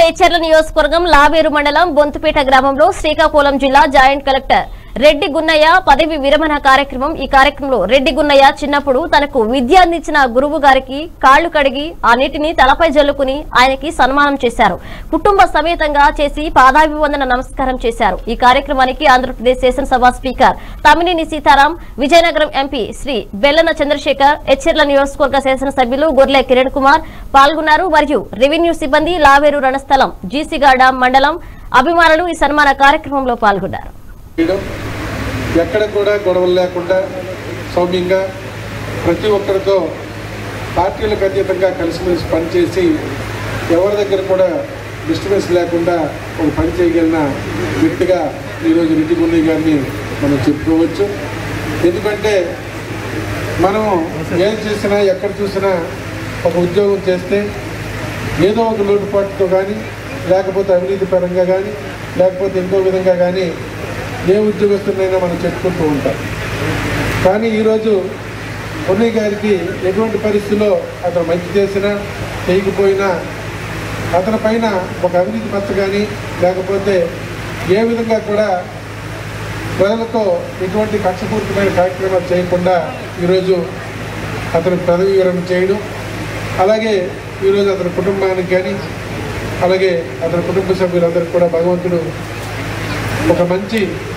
ఎచ్చెర్ల నియోజకవర్గం లావేరు మండలం బొంతుపేట గ్రామంలో శ్రీకాకుళం జిల్లా జాయింట్ కలెక్టర్ రెడ్డి గున్నయ్య పదవి విరమణ కార్యక్రమం ఈ కార్యక్రమంలో రెడ్డి గున్నయ్య చిన్నప్పుడు తనకు విద్య అందించిన గురువు గారికి కాళ్లు కడిగి ఆ నీటిని తలపై జల్లుకుని ఆయనకి సన్మానం చేశారు కుటుంబ సమేతంగా చేసి పాదాభివందన నమస్కారం చేశారు ఈ కార్యక్రమానికి ఆంధ్రప్రదేశ్ శాసనసభ స్పీకర్ తమ్మినేని సీతారాం విజయనగరం ఎంపీ శ్రీ బెల్లన చంద్రశేఖర్ ఎచ్చెర్ల నియోజకవర్గ శాసనసభ్యులు గొర్లె కిరణ్ కుమార్ పాల్గొన్నారు మరియు రెవెన్యూ సిబ్బంది లావేరు రణస్థలం జీసీగాడ మండలం అభిమానులు ఈ సన్మాన కార్యక్రమంలో పాల్గొన్నారు చేయడం ఎక్కడ కూడా గొడవలు లేకుండా సౌమ్యంగా ప్రతి ఒక్కరితో పార్టీలకు అతీతంగా కలిసిమెలిసి పనిచేసి ఎవరి దగ్గర కూడా డిస్టర్బెన్స్ లేకుండా ఒక పని చేయగలిగిన వ్యక్తిగా ఈరోజు రెడ్డి గుండయ్య గారిని మనం చెప్పుకోవచ్చు ఎందుకంటే మనం ఏం చేసినా ఎక్కడ చూసినా ఒక ఉద్యోగం చేస్తే ఏదో ఒక లోటుపాటుతో కానీ లేకపోతే అవినీతి పరంగా కానీ లేకపోతే ఇంకో విధంగా కానీ ఏ ఉద్యోగస్తున్నైనా మనం చెప్పుకుంటూ ఉంటాం కానీ ఈరోజు పొన్నయ్య గారికి ఎటువంటి పరిస్థితుల్లో అతను మంచి చేసినా చేయకపోయినా అతని పైన ఒక అవినీతి మచ్చ కానీ లేకపోతే ఏ విధంగా కూడా ప్రజలతో ఎటువంటి కక్షపూరితమైన కార్యక్రమాలు చేయకుండా ఈరోజు అతను పదవి విరమణ చేయడం అలాగే ఈరోజు అతని కుటుంబానికి కానీ అలాగే అతని కుటుంబ సభ్యులందరికీ కూడా భగవంతుడు ఒక మంచి